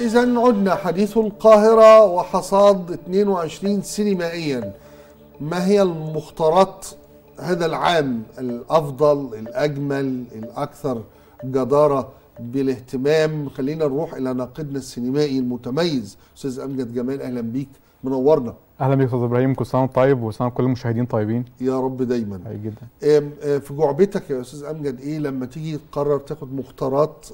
إذا عدنا حديث القاهرة وحصاد 22 سينمائيا ما هي المختارات هذا العام الأفضل الأجمل الأكثر جدارة بالاهتمام خلينا نروح إلى ناقدنا السينمائي المتميز أستاذ أمجد جمال أهلا بيك منورنا اهلا بيك استاذ ابراهيم كل سنه وانت طيب وسنه كل المشاهدين طيبين يا رب دايما حقيقي جدا آم، آه، في جعبتك يا استاذ امجد ايه لما تيجي تقرر تاخد مختارات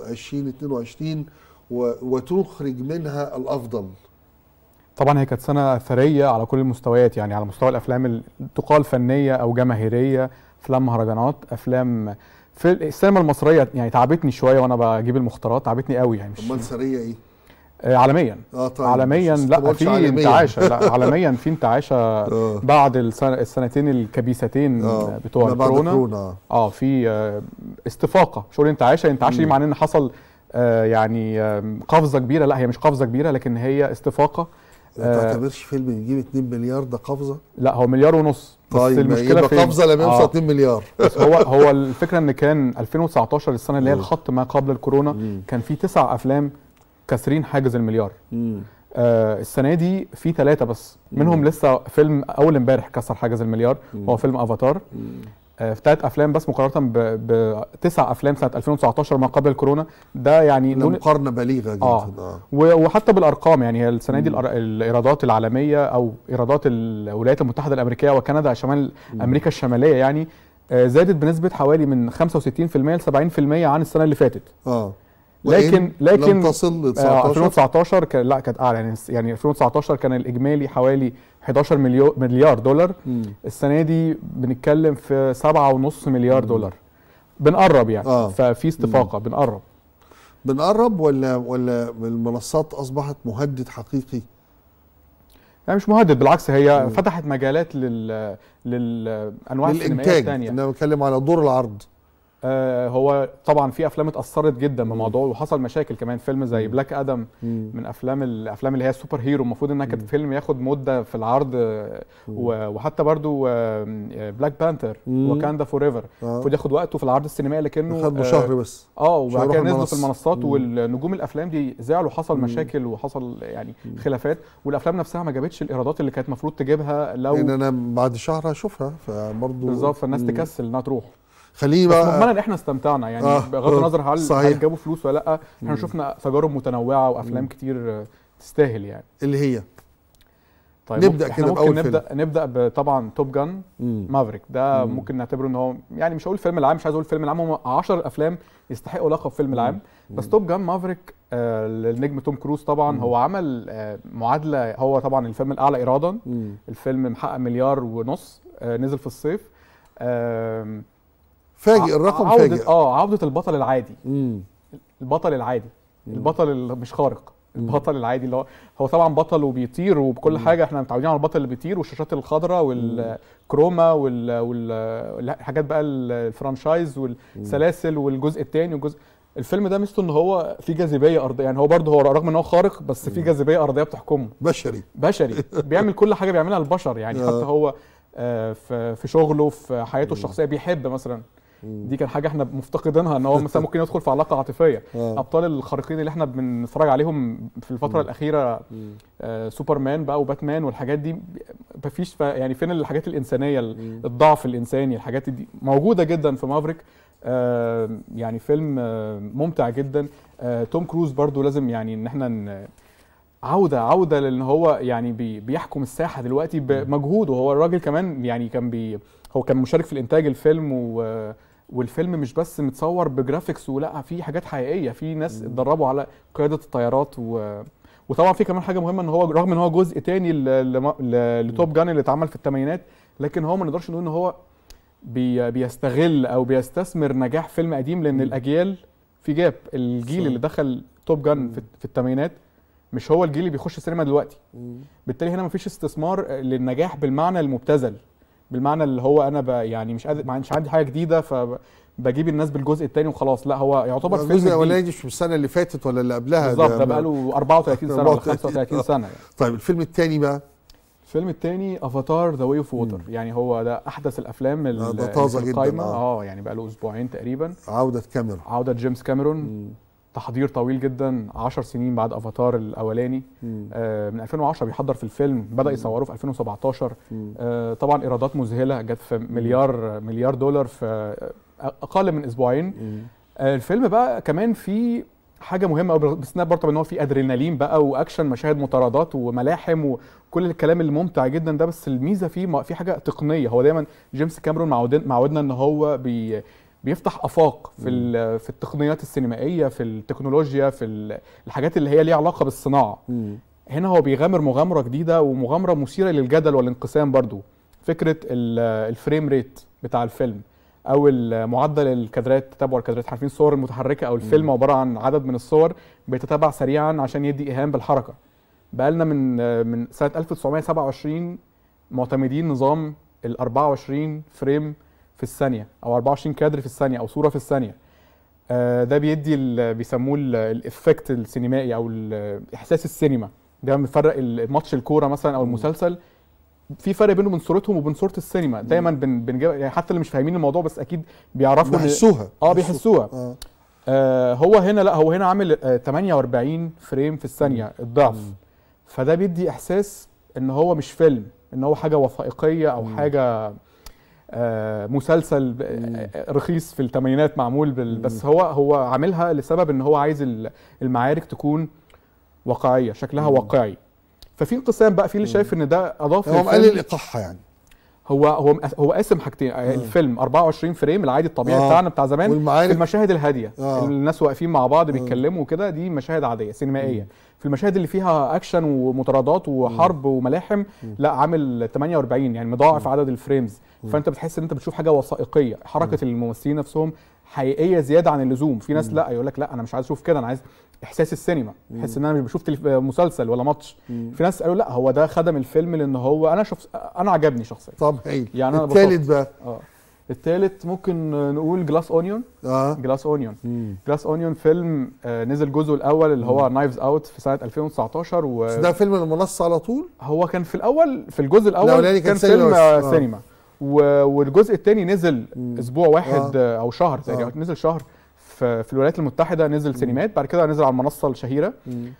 2022 و- وتخرج منها الافضل طبعا هي كانت سنه ثريه على كل المستويات يعني على مستوى الافلام اللي تقال فنيه او جماهيريه افلام مهرجانات افلام في السينما المصريه يعني تعبتني شويه وانا بجيب المختارات تعبتني قوي يعني مش امال سريه ايه؟ آه عالميا اه طيب عالميا بس لا ما قلتش في عالمياً. انتعاشه لا عالميا في انتعاشه اه بعد السنة السنتين الكبيستين اه بتوع ما بعد الكورونا كورونا آه. اه في آه، استفاقه مش هقول انتعاشه انتعاشه دي مم. معناه ان حصل آه، يعني آه، قفزه كبيره لا هي مش قفزه كبيره لكن هي استفاقه ما آه. تعتبرش فيلم يجيب 2 مليار ده قفزه؟ لا هو مليار ونص بس طيب ما المشكله يبقى فين قفزه لما يوصل آه 2 مليار بس هو هو الفكره ان كان 2019 السنه اللي هي مم. الخط ما قبل الكورونا مم. كان في تسع افلام كاسرين حاجز المليار مم. آه السنه دي في ثلاثه بس منهم مم. لسه فيلم اول امبارح كسر حاجز المليار مم. هو فيلم افاتار مم. آه، في ثلاث افلام بس مقارنه ب- بتسع افلام سنه 2019 ما قبل الكورونا ده يعني لا، نقول مقارنه بليغه جدا آه. اه و- وحتى بالارقام يعني هي السنه دي مم. الأر- الايرادات العالميه او ايرادات الولايات المتحده الامريكيه وكندا شمال مم. امريكا الشماليه يعني آه، زادت بنسبه حوالي من 65% ل 70% عن السنه اللي فاتت اه لكن وإن لكن لم تصل ل آه 19 2019 كان لا كانت اعلى يعني يعني 2019 كان الاجمالي حوالي 11 مليو- مليار دولار مم. السنه دي بنتكلم في 7.5 مليار مم. دولار بنقرب يعني آه. ففي استفاقه بنقرب بنقرب ولا ولا المنصات اصبحت مهدد حقيقي؟ يعني مش مهدد بالعكس هي مم. فتحت مجالات لل للانواع السينمائيه للانتاج الثانيه انا بتكلم على دور العرض آه هو طبعا في افلام اتاثرت جدا مم. بالموضوع وحصل مشاكل كمان فيلم زي مم. بلاك ادم مم. من افلام الافلام اللي هي السوبر هيرو المفروض انها كانت مم. فيلم ياخد مده في العرض آه، و- وحتى برضو بلاك بانثر مم. وكاندا فور ايفر اه المفروض ياخد وقته في العرض السينمائي لكنه خد له آه، شهر بس اه وبعد هيروح كده نزلوا المنصة. في المنصات مم. والنجوم الافلام دي زعلوا حصل مم. مشاكل وحصل يعني مم. خلافات والافلام نفسها ما جابتش الايرادات اللي كانت المفروض تجيبها لو لان انا بعد شهر هشوفها فبرضه بالظبط فالناس مم. تكسل انها تروح خليني بس بقى مجملا احنا استمتعنا يعني آه، بغض آه، النظر هل صحيح. هل جابوا فلوس ولا لا احنا مم. شفنا تجارب متنوعه وافلام مم. كتير آه، تستاهل يعني اللي هي طيب نبدأ ممكن- احنا كده ممكن بأول نبدا نبدا بطبعا توب جان مم. مافريك ده مم. ممكن نعتبره ان هو يعني مش هقول فيلم العام مش عايز اقول فيلم العام هم 10 افلام يستحقوا لقب فيلم العام بس مم. توب جان مافريك آه للنجم توم كروز طبعا مم. هو عمل آه معادله هو طبعا الفيلم الاعلى ايرادا مم. الفيلم محقق مليار ونص آه نزل في الصيف آه فاجئ الرقم عودة فاجئ اه عودة البطل العادي مم. البطل العادي مم. البطل اللي مش خارق مم. البطل العادي اللي هو هو طبعا بطل وبيطير وبكل مم. حاجه احنا متعودين على البطل اللي بيطير والشاشات الخضراء والكروما وال- وال- والحاجات بقى الفرانشايز والسلاسل والجزء الثاني والجزء الفيلم ده ميزته ان هو في جاذبيه ارضيه يعني هو برضه هو رغم ان هو خارق بس في مم. جاذبيه ارضيه بتحكمه بشري بشري بيعمل كل حاجه بيعملها البشر يعني آه. حتى هو آه، في في شغله في حياته مم. الشخصيه بيحب مثلا مم. دي كان حاجه احنا مفتقدينها ان هو مثلا ممكن يدخل في علاقه عاطفيه آه. ابطال الخارقين اللي احنا بنتفرج عليهم في الفتره مم. الاخيره مم. آه سوبرمان بقى وباتمان والحاجات دي مفيش ف- يعني فين الحاجات الانسانيه ال- مم. الضعف الانساني الحاجات دي موجوده جدا في مافريك آه يعني فيلم آه ممتع جدا آه توم كروز برضو لازم يعني ان احنا ن- عوده عوده لان هو يعني بي بيحكم الساحه دلوقتي بمجهوده هو الراجل كمان يعني كان بي هو كان مشارك في الانتاج الفيلم و والفيلم مش بس متصور بجرافيكس ولا في حاجات حقيقيه في ناس مم. اتدربوا على قياده الطيارات و وطبعا في كمان حاجه مهمه ان هو رغم ان هو جزء تاني ل- لم- ل- لتوب جان اللي اتعمل في الثمانينات لكن هو ما نقدرش نقول ان هو بي بيستغل او بيستثمر نجاح فيلم قديم لان مم. الاجيال في جاب الجيل صح. اللي دخل توب جان مم. في, في الثمانينات مش هو الجيل اللي بيخش السينما دلوقتي مم. بالتالي هنا مفيش استثمار للنجاح بالمعنى المبتذل بالمعنى اللي هو انا ب يعني مش قادر مش عندي حاجه جديده فبجيب الناس بالجزء الثاني وخلاص لا هو يعتبر فيلم الجزء جديد الاولاني مش من السنه اللي فاتت ولا اللي قبلها بالظبط ده ما- بقاله 34 سنه ولا 34 35 سنه يعني طيب الفيلم الثاني بقى الفيلم الثاني افاتار ذا واي اوف ووتر يعني هو ده احدث الافلام ال- آه، ده اللي طازة في جداً، القايمة. آه. اه يعني بقاله اسبوعين تقريبا عوده كاميرون عوده جيمس كاميرون مم. تحضير طويل جدا 10 سنين بعد افاتار الاولاني مم. آه، من 2010 بيحضر في الفيلم بدا يصوروه في 2017 مم. آه، طبعا ايرادات مذهله جت في مليار مليار دولار في آه، اقل من اسبوعين مم. آه، الفيلم بقى كمان فيه حاجه مهمه قوي باستثناء برضه ان هو فيه ادرينالين بقى واكشن مشاهد مطاردات وملاحم وكل الكلام اللي ممتع جدا ده بس الميزه فيه ما- في حاجه تقنيه هو دايما جيمس كاميرون معودن معودنا ان هو بي بيفتح افاق في ال- في التقنيات السينمائيه في التكنولوجيا في ال- الحاجات اللي هي ليها علاقه بالصناعه مم. هنا هو بيغامر مغامره جديده ومغامره مثيره للجدل والانقسام برضو فكره ال- الفريم ريت بتاع الفيلم او ال- معدل الكادرات تتابع الكادرات عارفين الصور المتحركه او الفيلم عباره عن عدد من الصور بيتتابع سريعا عشان يدي ايهام بالحركه بقالنا من من سنه 1927 معتمدين نظام ال 24 فريم في الثانيه او 24 كادر في الثانيه او صوره في الثانيه آه، ده بيدي ال- بيسموه ال- الافكت السينمائي او ال- احساس السينما ده بيفرق الماتش الكوره مثلا او المسلسل في فرق بينه وبين صورتهم وبين صوره السينما دايما بن بنجيب يعني حتى اللي مش فاهمين الموضوع بس اكيد بيعرفوا إن- بيحسوها اه بيحسوها اه آه هو هنا لا هو هنا عامل آه 48 فريم في الثانيه الضعف مم. فده بيدي احساس ان هو مش فيلم ان هو حاجه وثائقيه او مم. حاجه آه مسلسل ب- مم. آه، رخيص في الثمانينات معمول بال... مم. بس هو هو عاملها لسبب ان هو عايز ال- المعارك تكون واقعيه شكلها مم. واقعي ففي انقسام بقى في اللي مم. شايف ان ده اضاف هو للفيلم- مقلل ايقاعها يعني هو هو مقس- هو قاسم حاجتين آه. الفيلم 24 فريم العادي الطبيعي آه. بتاعنا بتاع زمان في والمعارك المشاهد الهاديه آه. الناس واقفين مع بعض بيتكلموا وكده دي مشاهد عاديه سينمائيه في المشاهد اللي فيها اكشن ومطاردات وحرب وملاحم لا عامل 48 يعني مضاعف عدد الفريمز فانت بتحس ان انت بتشوف حاجه وثائقيه حركه الممثلين نفسهم حقيقيه زياده عن اللزوم في ناس لا يقول لك لا انا مش عايز اشوف كده انا عايز احساس السينما احس ان انا مش بشوف تلف... مسلسل ولا ماتش مم. في ناس قالوا لا هو ده خدم الفيلم لان هو انا شخص انا عجبني شخصيا طب هايل يعني أنا الثالث بقى اه التالت ممكن نقول جلاس اونيون اه جلاس اونيون مم. جلاس اونيون فيلم آه، نزل جزءه الاول اللي هو نايفز اوت في سنه 2019 بس ده فيلم المنصه على طول وهو كان في الاول في الجزء الاول الأولاني كان, كان سينما فيلم بس. آه. آه. سينما و- والجزء الثاني نزل مم. اسبوع واحد آه. آه. او شهر تقريبا آه. نزل شهر في, في الولايات المتحده نزل سينمات بعد كده نزل على المنصه الشهيره مم.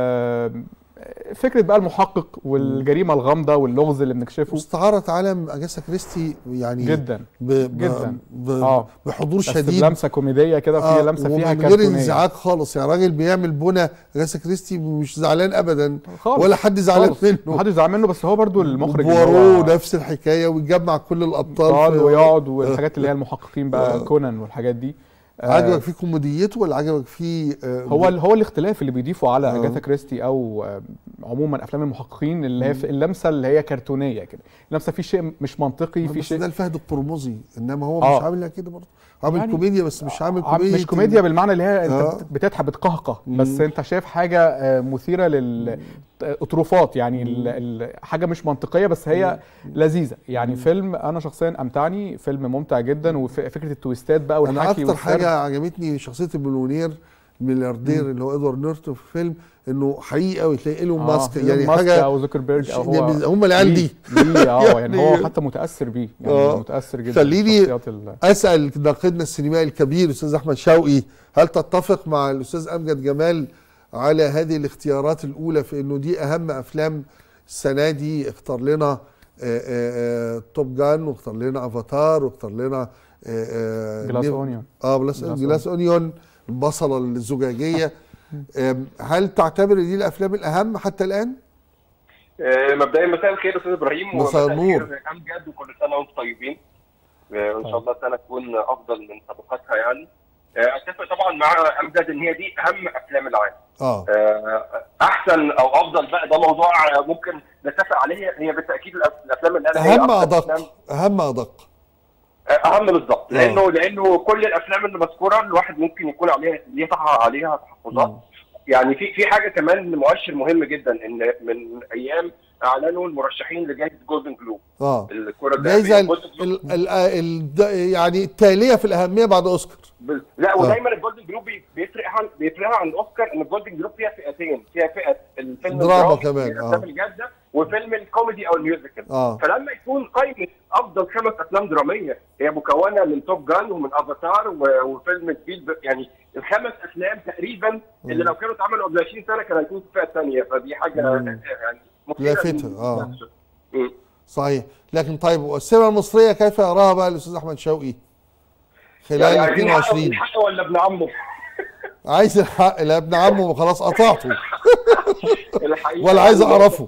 آه فكره بقى المحقق والجريمه الغامضه واللغز اللي بنكشفه واستعارت عالم اجاسا كريستي يعني جدا ب... ب... جدا. ب... آه. بحضور بس شديد بلمسه كوميديه كده وفيها آه، لمسه فيها ومن غير كرتونيه انزعاج خالص يعني راجل بيعمل بنى اجاسا كريستي مش زعلان ابدا خالص ولا حد زعلان خالص. منه محدش زعلان منه بس هو برضو المخرج اللي بوارو هو نفس الحكايه ويجمع كل الابطال طال في- ويقعد والحاجات اللي هي المحققين بقى آه. كونان والحاجات دي آه، عجبك فيه كوميديته ولا عجبك فيه آه، هو ال- هو الاختلاف اللي بيضيفه على آه. اجاثا كريستي او آه، عموما افلام المحققين اللي هي في اللمسه اللي هي كرتونيه كده اللمسه في شيء مش منطقي في بس شيء ده الفهد القرمزي انما هو آه. مش عاملها كده برضه عامل يعني كوميديا بس مش عامل عم- كوميديا مش كوميديا بالمعنى اللي هي انت آه. بت- بتضحك بتقهقه مم. بس انت شايف حاجه آه، مثيره للاطروفات يعني ال- ال- حاجه مش منطقيه بس هي لذيذه يعني فيلم انا شخصيا امتعني فيلم ممتع جدا وفكره التويستات بقى انا والحكي اكتر والسرد. حاجه عجبتني شخصيه المليونير الملياردير اللي هو ادوارد نورتون في الفيلم انه حقيقي قوي تلاقي ايلون آه، ماسك إيلون يعني ماسك حاجه او زوكربيرج او هو هم العيال دي ليه- ليه اه يعني يعني- هو حتى متاثر بيه يعني آه. متاثر جدا خليني- بالشخصيات ال- اسال ناقدنا السينمائي الكبير الاستاذ احمد شوقي هل تتفق مع الاستاذ امجد جمال على هذه الاختيارات الاولى في انه دي اهم افلام السنه دي اختار لنا آه، آه، آه، توب جان واختار لنا افاتار واختار لنا آه، آه، جلاس نيف- اونيون اه بلاس جلاس جلاس اونيون البصله الزجاجيه آم، هل تعتبر دي الافلام الاهم حتى الان؟ آه، مبدئيا مساء الخير استاذ ابراهيم مساء ومساء النور. الخير امجد وكل سنه وانتم طيبين آه، وان شاء الله السنه تكون افضل من سابقتها يعني آه، اتفق طبعا مع امجد ان هي دي اهم افلام العام اه آه، احسن او افضل بقى ده موضوع آه، ممكن نتفق عليه هي بالتاكيد الأف- الافلام اللي أنا هي اهم أكتر ادق أفلام- اهم ادق آه، اهم بالظبط آه. لانه لانه كل الافلام اللي مذكوره الواحد ممكن يكون عليها ليه عليها تحفظات مم. يعني في في حاجه كمان مؤشر مهم جدا ان من ايام اعلنوا المرشحين لجائزه جولدن جلوب اه الكره جايزه الذهبيه ال جولدن جلوب ال ال ال يعني التاليه في الاهميه بعد اوسكار بال- لا ودايما الجولدن جلوب بي- بيفرق عن بيفرقها عن الاوسكار ان الجولدن جلوب فيها فئتين فيها فئه الفيلم دراما الدرامي، كمان، الافلام آه. الجاده وفيلم الكوميدي او الميوزيكال اه فلما يكون قائمه افضل خمس افلام دراميه هي مكونه من توب جان ومن افاتار و- وفيلم سبيلبرج يعني الخمس افلام تقريبا اللي لو كانوا اتعملوا قبل 20 سنه كانوا هيكونوا في الفئه الثانيه فدي حاجه مم. يعني مثيرة لافتة، لل- آه. نفسه. مم. صحيح لكن طيب والسينما المصريه كيف يراها بقى الاستاذ احمد شوقي خلال يعني عايزين حق- 22 الحق ولا ابن عمه؟ عايز الحق لا ابن عمه خلاص قطعته الحقيقه ولا عايز اعرفه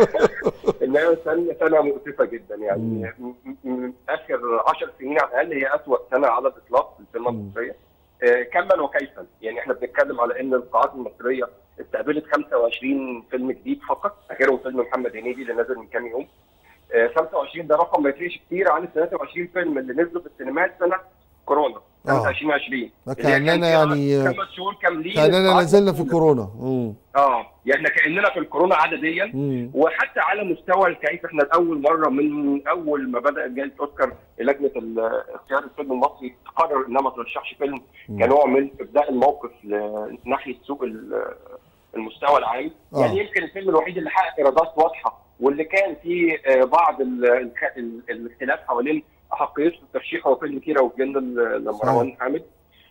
ان هي سنه سنه مؤسفه جدا يعني م- م- م- اخر 10 سنين على الاقل هي اسوء سنه على الاطلاق في السينما المصريه آه، كما وكيفا يعني احنا بنتكلم على ان القاعات المصريه استقبلت 25 فيلم جديد فقط اخرهم فيلم محمد هنيدي اللي نزل من كام يوم آه، 25 ده رقم ما يفرقش كتير عن ال 23 فيلم اللي نزلوا في السينمات سنه كورونا سنه آه. 2020 ده اللي هي كان كأننا فيها يعني- خمس شهور كاملين كاننا القاعات نزلنا في مقفولة. كورونا مم. اه يعني احنا كاننا في الكورونا عدديا مم. وحتى على مستوى الكيف احنا لاول مره من اول ما بدات جائزه اوسكار لجنه ال- اختيار الفيلم المصري تقرر انها ما ترشحش فيلم كنوع من ابداء الموقف ل- ناحيه سوق ال- المستوى العام آه. يعني يمكن الفيلم الوحيد اللي حقق ايرادات واضحه واللي كان فيه آه، بعض ال- الخ- ال- الاختلاف حوالين احقيته في الترشيح هو فيلم كيرة والجن ل- لمروان حامد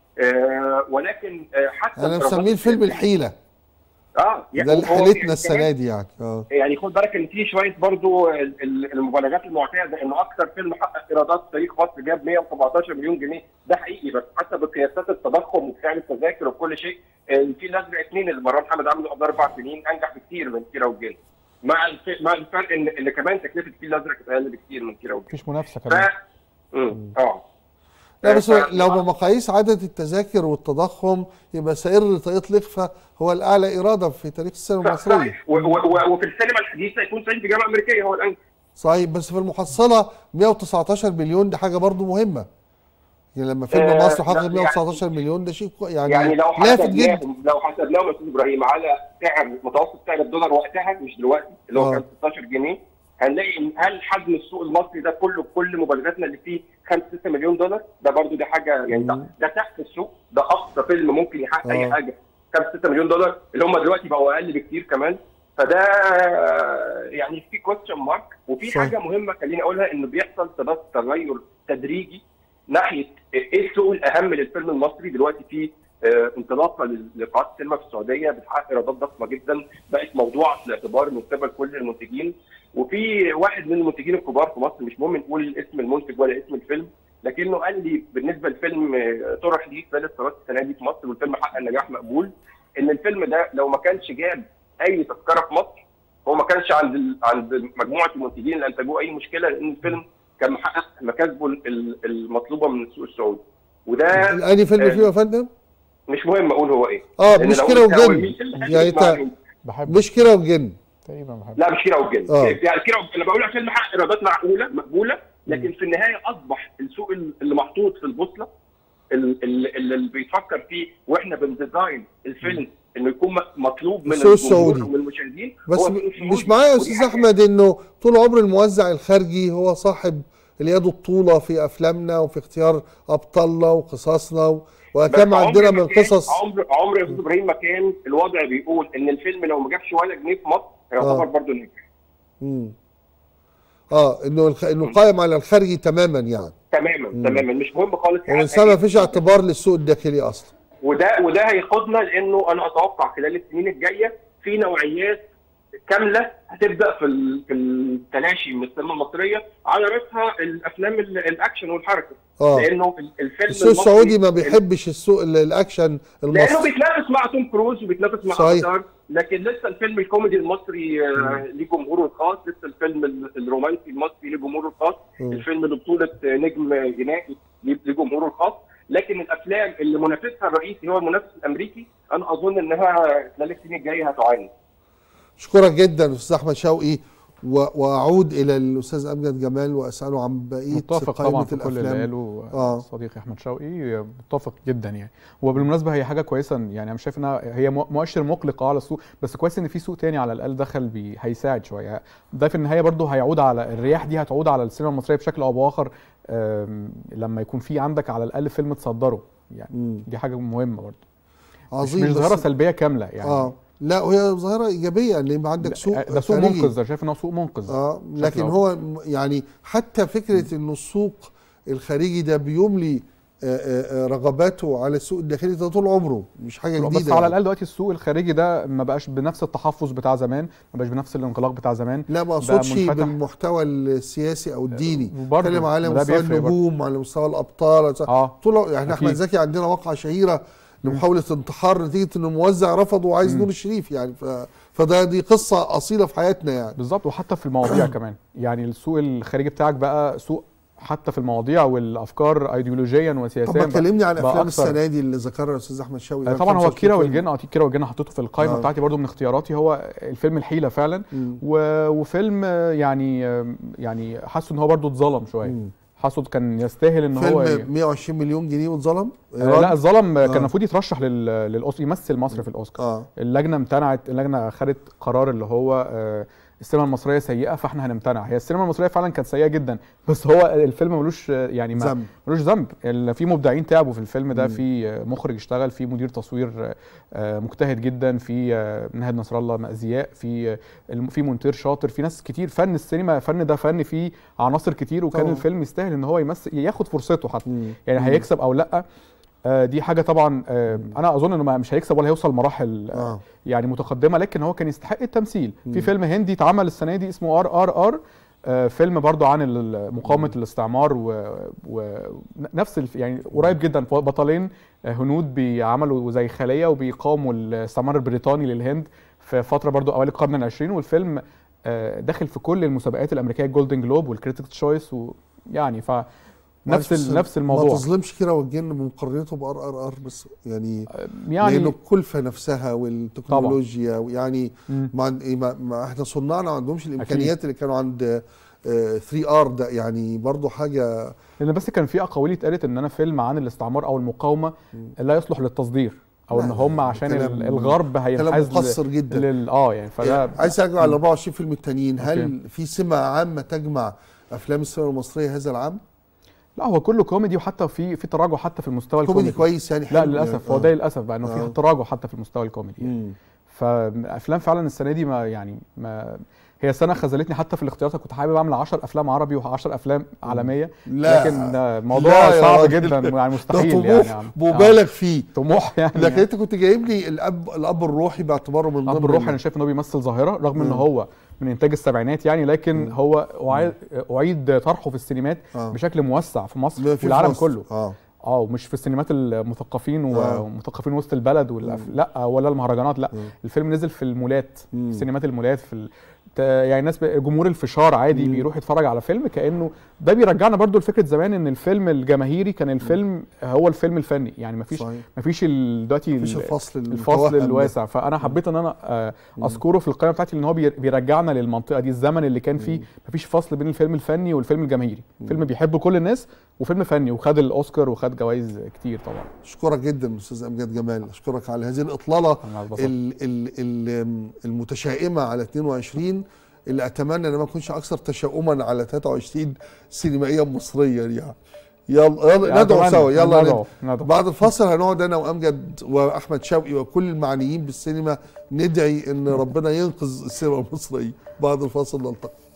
آه، ولكن آه، حتى انا الإيرادات- مسميه الفيلم الحيله اه ده اللي هو حيلتنا كمان- السنه دي يعني اه يعني خد بالك ان في شويه برضو ال- ال- المبالغات المعتاده انه اكثر فيلم حقق ايرادات في تاريخ مصر جاب 117 مليون جنيه ده حقيقي بس حتى بقياسات التضخم وسعر التذاكر وكل شيء الفيل الازرق اثنين اللي مروان محمد عمله قبل اربع سنين انجح بكثير من كيرة والجن مع الف... مع الفرق ان ان كمان تكلفه الفيل الازرق كانت اقل بكثير من كيرة والجن مفيش منافسه ف كمان مم. اه لا بس ف- لو بمقاييس عدد التذاكر والتضخم يبقى سائر طريقه لخفه هو الاعلى ايرادا في تاريخ السينما المصريه صحيح و- و- و- وفي السينما الحديثه يكون صعيدي في جامعه امريكيه هو الانجح صحيح بس في المحصله 119 مليون دي حاجه برضو مهمه يعني لما فيلم آه، مصر لا، حقق يعني- 119 مليون ده شيء كوي- يعني, يعني لو لافت جدا حسبناهم لو حسبناهم يا استاذ ابراهيم على سعر متوسط سعر الدولار وقتها مش دلوقتي اللي هو آه. كان 16 جنيه هنلاقي ان هل حجم السوق المصري ده كله بكل مبالغاتنا اللي فيه 5 6 مليون دولار ده برضو دي حاجه يعني ده, مم. ده تحت السوق ده اقصى فيلم ممكن يحقق آه. اي حاجه 5 6 مليون دولار اللي هم دلوقتي بقوا اقل بكتير كمان فده يعني في كويستشن مارك وفي صح. حاجه مهمه خليني اقولها انه بيحصل بس تغير تدريجي ناحيه ايه السوق الاهم للفيلم المصري دلوقتي في آه، انطلاقه لل- لقاعات السينما في السعوديه بتحقق ايرادات ضخمه جدا بقت موضوعه في الاعتبار من قبل كل المنتجين وفي واحد من المنتجين الكبار في مصر مش مهم نقول اسم المنتج ولا اسم الفيلم لكنه قال لي بالنسبه لفيلم آه، طرح ليه ثالث صالات السنه دي في مصر والفيلم حقق نجاح مقبول ان الفيلم ده لو ما كانش جاب اي تذكره في مصر هو ما كانش عند ال... عند مجموعه المنتجين اللي انتجوه اي مشكله لان الفيلم كان محقق مكاسبه ال- المطلوبه من السوق السعودي وده انهي فيلم آه، فيه يا فندم؟ مش مهم اقول هو ايه اه لأن مش لو كده قلت هو وجن مين اللي يعني هيسمع تا- مين؟ بحب مش كده وجن تقريبا بحب لا مش كيرة والجن آه. يعني كيرة والجن- انا بقول لك فيلم حقق ايرادات معقوله مقبوله لكن في النهايه اصبح السوق اللي محطوط في البوصله ال- ال- اللي بيفكر فيه واحنا بنديزاين الفيلم انه يكون م- مطلوب من السوق الجمهور السعودي. ومن المشاهدين بس هو م- السوق السعودي. مش معايا يا ودي استاذ حاجة احمد انه طول عمر الموزع الخارجي هو صاحب اليد الطولة في افلامنا وفي اختيار ابطالنا وقصصنا و- وكم بس عندنا عمر ما من كان- قصص عمر عمر يا استاذ ابراهيم ما كان الوضع بيقول ان الفيلم لو ما جابش ولا جنيه في مصر هيعتبر آه. برضه نجح مم. اه انه الخ... انه قائم على الخارجي تماما يعني تماما مم. تماما مش مهم خالص ومن يحقق ثم ما إيه. فيش اعتبار للسوق الداخلي اصلا وده وده هياخدنا لانه انا اتوقع خلال السنين الجايه في نوعيات كامله هتبدا في ال- في التلاشي من السينما المصريه على راسها الافلام ال- الاكشن والحركه اه لانه ال- الفيلم السوق المصري- السعودي ما بيحبش السوق ال- الاكشن لانه المصري بيتنافس مع توم كروز وبيتنافس مع صحيح. افاتار لكن لسه الفيلم الكوميدي المصري آه، ليه جمهوره الخاص لسه الفيلم ال- الرومانسي المصري ليه جمهوره الخاص مم. الفيلم اللي بطوله نجم غنائي ليه ليه جمهوره الخاص لكن الافلام اللي منافسها الرئيسي هو المنافس الامريكي انا اظن انها خلال السنين الجايه هتعاني اشكرك جدا استاذ احمد شوقي و... واعود الى الاستاذ امجد جمال واساله عن بقيه متفق قائمه طبعا في كل اللي الافلام قاله آه. صديقي احمد شوقي متفق جدا يعني وبالمناسبه هي حاجه كويسه يعني انا شايف انها هي مؤ- مؤشر مقلق آه على السوق بس كويس ان في سوق تاني على الاقل دخل بي هيساعد شويه ده في النهايه برضو هيعود على الرياح دي هتعود على السينما المصريه بشكل او باخر آم، لما يكون في عندك على الاقل فيلم تصدره يعني مم. دي حاجه مهمه برضو مش, عظيم مش ظاهره بس- سلبيه كامله يعني اه لا وهي ظاهره ايجابيه ان يبقى عندك سوق ده سوق خارجي. منقذ ده شايف ان هو سوق منقذ اه لكن أو- هو م- يعني حتى فكره انه السوق الخارجي ده بيملي آه، آه، آه، رغباته على السوق الداخلي ده طول عمره مش حاجه جديده بس على يعني. الاقل دلوقتي السوق الخارجي ده ما بقاش بنفس التحفظ بتاع زمان ما بقاش بنفس الانغلاق بتاع زمان لا ما اقصدش منفتح. بالمحتوى السياسي او الديني برضه، بتكلم على ده مستوى بيفرق برضه. النجوم على مستوى الابطال اه طول يعني احمد أكيد. زكي عندنا واقعه شهيره لمحاوله انتحار نتيجه ان الموزع رفضه وعايز مم. نور الشريف يعني ف... فده دي قصه اصيله في حياتنا يعني بالظبط وحتى في المواضيع كمان يعني السوق الخارجي بتاعك بقى سوق حتى في المواضيع والافكار ايديولوجيا وسياسيا طب ما بقى- تكلمني عن بقى افلام أكثر. السنه دي اللي ذكرها الاستاذ احمد شوقي آه، ده طبعا هو 25 كيرة فيلم. والجن اه كيرة والجن حطيته في القائمه آه. بتاعتي برضو من اختياراتي هو الفيلم الحيله فعلا مم. و... وفيلم آه، يعني آه، يعني حاسه ان هو برضو اتظلم شويه مم. حاسه كان يستاهل ان هو ي- فيلم 120 مليون جنيه واتظلم آه، لا اتظلم آه، آه. كان المفروض يترشح لل... للاوسكار يمثل مصر في الاوسكار اه اللجنه امتنعت اللجنه خدت قرار اللي هو آه، السينما المصريه سيئه فاحنا هنمتنع هي السينما المصريه فعلا كانت سيئه جدا بس هو الفيلم ملوش آه، يعني ما ذنب ملوش ذنب ال- في مبدعين تعبوا في الفيلم ده مم. في آه، مخرج اشتغل في مدير تصوير آه، آه، مجتهد جدا في آه، نهاد نصر الله مأزياء في آه، الم- في مونتير شاطر في ناس كتير فن السينما فن ده فن فيه عناصر كتير وكان طبعا. الفيلم يستاهل ان هو يمثل ياخد فرصته حتى مم. يعني مم. هيكسب او لا آه، دي حاجه طبعا آه، مم. انا اظن انه ما- مش هيكسب ولا هيوصل مراحل آه، اه يعني متقدمه لكن هو كان يستحق التمثيل مم. في فيلم هندي اتعمل السنه دي اسمه ار ار ار آه، فيلم برضو عن ال- مقاومه الاستعمار ونفس الف... يعني قريب جدا بطلين آه، هنود بيعملوا زي خليه وبيقاوموا الاستعمار البريطاني للهند في فتره برضو اوائل القرن العشرين والفيلم آه، داخل في كل المسابقات الامريكيه الجولدن جلوب والكريتيك تشويس ويعني ف نفس معلش، ال... نفس ما الموضوع تظلمش كيرة والجن بمقارنته بار ار ار بس يعني يعني لانه الكلفه نفسها والتكنولوجيا ويعني مم. ما, عن- ما, ما احنا صناعنا ما عندهمش الامكانيات اللي كانوا عند 3 ار ده يعني برضو حاجه لان بس كان في اقاويل اتقالت ان انا فيلم عن الاستعمار او المقاومه مم. لا يصلح للتصدير او لا، ان لا، هم لا، عشان كلام- ال- الغرب كلام هينحاز مقصر جدا لل اه يعني فده عايز ارجع على 24 فيلم التانيين هل أوكي. في سمه عامه تجمع افلام السينما المصريه هذا العام؟ لا هو كله كوميدي وحتى في في تراجع حتى في المستوى كوميدي الكوميدي كويس يعني لا حلو للاسف يعني. هو ده للاسف بقى انه آه. في تراجع حتى في المستوى الكوميدي يعني. مم. فافلام فعلا السنه دي ما يعني ما هي سنه خذلتني حتى في الاختيارات كنت حابب اعمل 10 افلام عربي و10 افلام عالميه لا لكن آه، الموضوع لا يا صعب راجل. جدا يعني ده مستحيل طموح يعني آه. مبالغ فيه طموح يعني لكن انت كنت جايب لي الاب الاب الروحي باعتباره من ضمن الاب الروحي ال- انا شايف ان هو بيمثل ظاهره رغم ان مم. هو من انتاج السبعينات يعني لكن مم. هو اعيد اعيد طرحه في السينمات آه. بشكل موسع في مصر ما في والعالم مصر. كله اه اه ومش في السينمات المثقفين آه. ومثقفين وسط البلد والأف... مم. لا ولا المهرجانات لا مم. الفيلم نزل في المولات مم. في سينمات المولات في ال... ت- يعني الناس ب... جمهور الفشار عادي مم. بيروح يتفرج على فيلم كانه ده بيرجعنا برضو لفكره زمان ان الفيلم الجماهيري كان الفيلم هو الفيلم الفني يعني مفيش صحيح مفيش ال- دلوقتي مفيش ال- الفصل الفصل المتوهم ده. الواسع فانا حبيت ان انا آه، مم. اذكره في القائمه بتاعتي لان هو بير- بيرجعنا للمنطقه دي الزمن اللي كان فيه مم. مفيش فصل بين الفيلم الفني والفيلم الجماهيري مم. فيلم بيحبه كل الناس وفيلم فني وخد الاوسكار وخد جوائز كتير طبعا اشكرك جدا استاذ امجد جمال اشكرك على هذه الاطلاله انا اتبسطت. ال ال ال المتشائمه على 22 اللي اتمنى ان ما اكونش اكثر تشاؤما على 23 سينمائيا مصريا يعني يلا يلا يعني ندعو أتمنى- سوا يلا ندعو ندعو. ندعو بعد الفاصل هنقعد انا وامجد واحمد شوقي وكل المعنيين بالسينما ندعي ان ربنا ينقذ السينما المصريه بعد الفاصل نلتقي